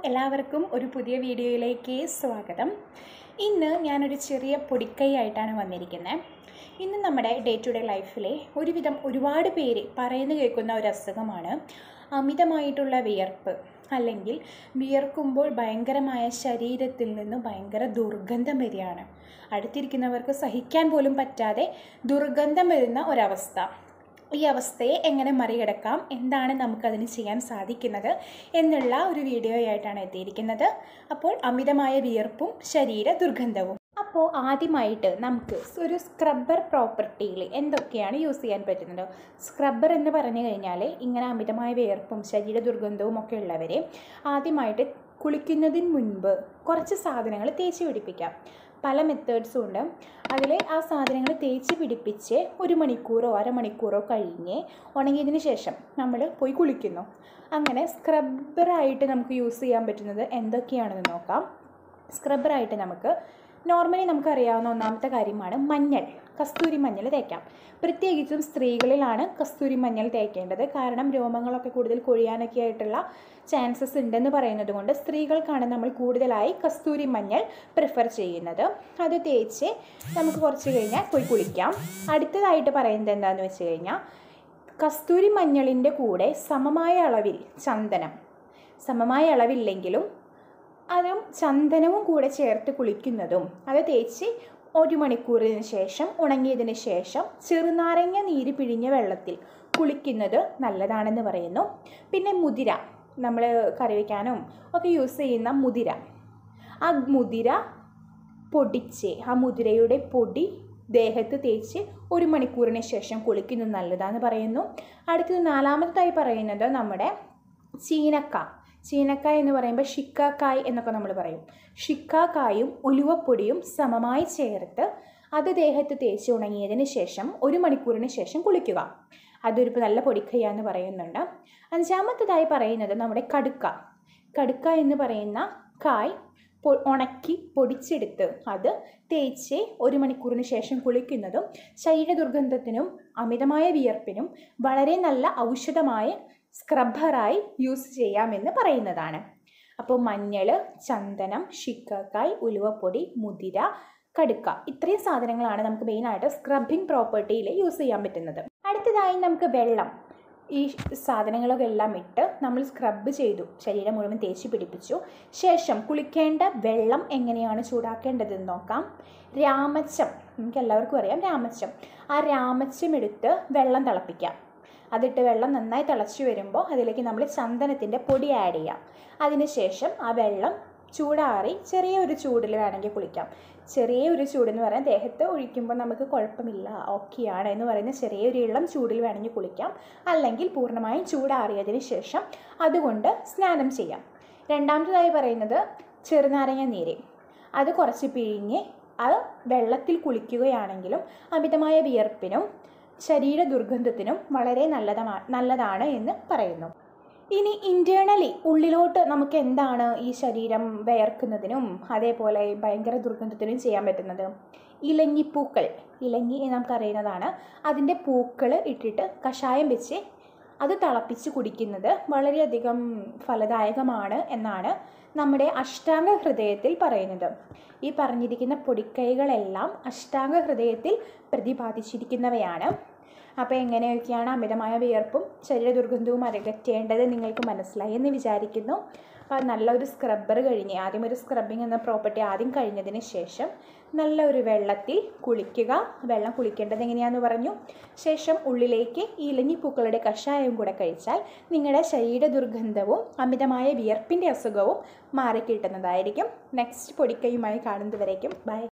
എല്ലാവർക്കും ഒരു പുതിയ വീഡിയോയിലേക്ക് സ്വാഗതം ഇന്ന് ഞാനൊരു ചെറിയ പൊടിക്കൈയായിട്ടാണ് വന്നിരിക്കുന്നത് ഇന്ന് നമ്മുടെ ഡേ ടു ഡേ ലൈഫിലെ ഒരുവിധം ഒരുപാട് പേര് പറയുന്നു കേൾക്കുന്ന ഒരു അസുഖമാണ് അമിതമായിട്ടുള്ള വിയർപ്പ് അല്ലെങ്കിൽ വിയർക്കുമ്പോൾ ഭയങ്കരമായ ശരീരത്തിൽ നിന്ന് ഭയങ്കര ദുർഗന്ധം വരികയാണ് അടുത്തിരിക്കുന്നവർക്ക് സഹിക്കാൻ പോലും പറ്റാതെ ദുർഗന്ധം വരുന്ന ഒരവസ്ഥ ഈ അവസ്ഥയെ എങ്ങനെ മറികടക്കാം എന്താണ് നമുക്കതിന് ചെയ്യാൻ സാധിക്കുന്നത് എന്നുള്ള ഒരു വീഡിയോ ആയിട്ടാണ് എത്തിയിരിക്കുന്നത് അപ്പോൾ അമിതമായ വിയർപ്പും ശരീര ദുർഗന്ധവും അപ്പോൾ ആദ്യമായിട്ട് നമുക്ക് ഒരു സ്ക്രബ്ബർ പ്രോപ്പർട്ടിയിൽ എന്തൊക്കെയാണ് യൂസ് ചെയ്യാൻ പറ്റുന്നത് സ്ക്രബ്ബർ എന്ന് പറഞ്ഞു കഴിഞ്ഞാൽ ഇങ്ങനെ അമിതമായ വിയർപ്പും ശരീര ദുർഗന്ധവും ഒക്കെ ഉള്ളവരെ ആദ്യമായിട്ട് കുളിക്കുന്നതിന് മുൻപ് കുറച്ച് സാധനങ്ങൾ തേച്ച് പിടിപ്പിക്കാം പല മെത്തേഡ്സും ഉണ്ട് അതിൽ ആ സാധനങ്ങൾ തേച്ച് പിടിപ്പിച്ച് ഒരു മണിക്കൂറോ അരമണിക്കൂറോ കഴിഞ്ഞ് ഉണങ്ങിയതിന് ശേഷം നമ്മൾ പോയി കുളിക്കുന്നു അങ്ങനെ സ്ക്രബ്ബറായിട്ട് നമുക്ക് യൂസ് ചെയ്യാൻ പറ്റുന്നത് എന്തൊക്കെയാണെന്ന് നോക്കാം സ്ക്രബ്ബറായിട്ട് നമുക്ക് നോർമലി നമുക്കറിയാവുന്ന ഒന്നാമത്തെ കാര്യമാണ് മഞ്ഞൾ കസ്തൂരി മഞ്ഞൾ തേക്കാം പ്രത്യേകിച്ചും സ്ത്രീകളിലാണ് കസ്തൂരി മഞ്ഞൾ തേക്കേണ്ടത് കാരണം രോമങ്ങളൊക്കെ കൂടുതൽ കൊഴിയാനൊക്കെ ആയിട്ടുള്ള ചാൻസസ് ഉണ്ടെന്ന് പറയുന്നത് കൊണ്ട് സ്ത്രീകൾക്കാണ് നമ്മൾ കൂടുതലായി കസ്തൂരി മഞ്ഞൾ പ്രിഫർ ചെയ്യുന്നത് അത് തേച്ച് നമുക്ക് കുറച്ച് കഴിഞ്ഞാൽ പോയി കുളിക്കാം അടുത്തതായിട്ട് പറയുന്നത് എന്താണെന്ന് വെച്ച് കഴിഞ്ഞാൽ കസ്തൂരി മഞ്ഞളിൻ്റെ കൂടെ സമമായ അളവിൽ ചന്ദനം സമമായ അളവില്ലെങ്കിലും അതും ചന്ദനവും കൂടെ ചേർത്ത് കുളിക്കുന്നതും അത് തേച്ച് ഒരു മണിക്കൂറിന് ശേഷം ഉണങ്ങിയതിന് ശേഷം ചെറുനാരങ്ങ നീര് പിഴിഞ്ഞ വെള്ളത്തിൽ കുളിക്കുന്നത് നല്ലതാണെന്ന് പറയുന്നു പിന്നെ മുതിര നമ്മൾ കറി വയ്ക്കാനും ഒക്കെ യൂസ് ചെയ്യുന്ന മുതിര ആ മുതിര പൊടിച്ച് ആ മുതിരയുടെ പൊടി ദേഹത്ത് തേച്ച് ഒരു മണിക്കൂറിന് ശേഷം കുളിക്കുന്നത് നല്ലതാണെന്ന് പറയുന്നു അടുത്തത് നാലാമതായി പറയുന്നത് നമ്മുടെ ചീനക്ക ചീനക്കായ എന്ന് പറയുമ്പോൾ ഷിക്കാക്കായ് എന്നൊക്കെ നമ്മൾ പറയും ഷിക്കാക്കായും ഉലുവപ്പൊടിയും സമമായി ചേർത്ത് അത് ദേഹത്ത് തേച്ച് ഉണങ്ങിയതിന് ശേഷം ഒരു മണിക്കൂറിന് ശേഷം കുളിക്കുക അതൊരു നല്ല പൊടിക്കയ്യാന്ന് പറയുന്നുണ്ട് അഞ്ചാമത്തതായി പറയുന്നത് നമ്മുടെ കടുക്ക കടുക്ക എന്ന് പറയുന്ന കായ് പൊ ഉണക്കി പൊടിച്ചെടുത്ത് അത് തേച്ച് ഒരു മണിക്കൂറിന് ശേഷം കുളിക്കുന്നതും ശരീര ദുർഗന്ധത്തിനും അമിതമായ വിയർപ്പിനും വളരെ നല്ല ഔഷധമായ സ്ക്രബ്ബറായി യൂസ് ചെയ്യാമെന്ന് പറയുന്നതാണ് അപ്പോൾ മഞ്ഞൾ ചന്ദനം ഷിക്കക്കായ് ഉലുവപ്പൊടി മുതിര കടുക്ക ഇത്രയും സാധനങ്ങളാണ് നമുക്ക് മെയിനായിട്ട് സ്ക്രബിങ് പ്രോപ്പർട്ടിയിൽ യൂസ് ചെയ്യാൻ പറ്റുന്നത് അടുത്തതായി നമുക്ക് വെള്ളം ഈ സാധനങ്ങളൊക്കെ എല്ലാം ഇട്ട് നമ്മൾ സ്ക്രബ് ചെയ്തു ശരീരം മുഴുവൻ തേച്ച് പിടിപ്പിച്ചു ശേഷം കുളിക്കേണ്ട വെള്ളം എങ്ങനെയാണ് ചൂടാക്കേണ്ടതെന്ന് നോക്കാം രാമച്ചം നമുക്ക് എല്ലാവർക്കും അറിയാം രാമച്ചം ആ രാമച്ചം എടുത്ത് വെള്ളം തിളപ്പിക്കാം അതിട്ട് വെള്ളം നന്നായി തിളച്ച് വരുമ്പോൾ അതിലേക്ക് നമ്മൾ ചന്ദനത്തിൻ്റെ പൊടി ആഡ് ചെയ്യാം അതിനുശേഷം ആ വെള്ളം ചൂടാറി ചെറിയൊരു ചൂടിൽ വേണമെങ്കിൽ കുളിക്കാം ചെറിയൊരു ചൂടെന്ന് പറയാൻ ദേഹത്ത് ഒഴിക്കുമ്പോൾ നമുക്ക് കുഴപ്പമില്ല ഓക്കെയാണ് എന്ന് പറയുന്ന ചെറിയൊരു ഇളം ചൂടിൽ വേണമെങ്കിൽ കുളിക്കാം അല്ലെങ്കിൽ പൂർണ്ണമായും ചൂടാറിയതിന് ശേഷം അതുകൊണ്ട് സ്നാനം ചെയ്യാം രണ്ടാമത്തതായി പറയുന്നത് ചെറുനാരങ്ങ നീര് അത് കുറച്ച് പിഴിഞ്ഞ് അത് വെള്ളത്തിൽ കുളിക്കുകയാണെങ്കിലും അമിതമായ വിയർപ്പിനും ശരീര ദുർഗന്ധത്തിനും വളരെ നല്ലതാ നല്ലതാണ് എന്ന് പറയുന്നു ഇനി ഇൻറ്റേർണലി ഉള്ളിലോട്ട് നമുക്ക് എന്താണ് ഈ ശരീരം വിയർക്കുന്നതിനും അതേപോലെ ഭയങ്കര ദുർഗന്ധത്തിനും ചെയ്യാൻ പറ്റുന്നത് ഇലങ്ങിപ്പൂക്കൾ ഇലങ്ങി നമുക്കറിയുന്നതാണ് അതിൻ്റെ പൂക്കൾ ഇട്ടിട്ട് കഷായം വെച്ച് അത് തിളപ്പിച്ച് കുടിക്കുന്നത് വളരെയധികം ഫലദായകമാണ് എന്നാണ് നമ്മുടെ അഷ്ടാംഗ ഹൃദയത്തിൽ പറയുന്നത് ഈ പറഞ്ഞിരിക്കുന്ന പൊടിക്കൈകളെല്ലാം അഷ്ടാംഗ ഹൃദയത്തിൽ പ്രതിപാദിച്ചിരിക്കുന്നവയാണ് അപ്പോൾ എങ്ങനെയൊക്കെയാണ് അമിതമായ വിയർപ്പും ശരീര ദുർഗന്ധവും അരകറ്റേണ്ടത് നിങ്ങൾക്ക് മനസ്സിലായി എന്ന് വിചാരിക്കുന്നു അപ്പോൾ നല്ലൊരു സ്ക്രബ്ബർ കഴിഞ്ഞ് ആദ്യം ഒരു സ്ക്രബിങ് എന്ന പ്രോപ്പർട്ടി ആദ്യം കഴിഞ്ഞതിന് ശേഷം നല്ല ഒരു വെള്ളത്തിൽ കുളിക്കുക വെള്ളം കുളിക്കേണ്ടത് എങ്ങനെയാണെന്ന് പറഞ്ഞു ശേഷം ഉള്ളിലേക്ക് ഇലഞ്ഞിപ്പൂക്കളുടെ കഷായവും കൂടെ കഴിച്ചാൽ നിങ്ങളുടെ ശരീര ദുർഗന്ധവും അമിതമായ വിയർപ്പിൻ്റെ അസുഖവും മാറിക്കിട്ടുന്നതായിരിക്കും നെക്സ്റ്റ് പൊടിക്കൈയുമായി കാണുന്നതുവരേക്കും ബൈ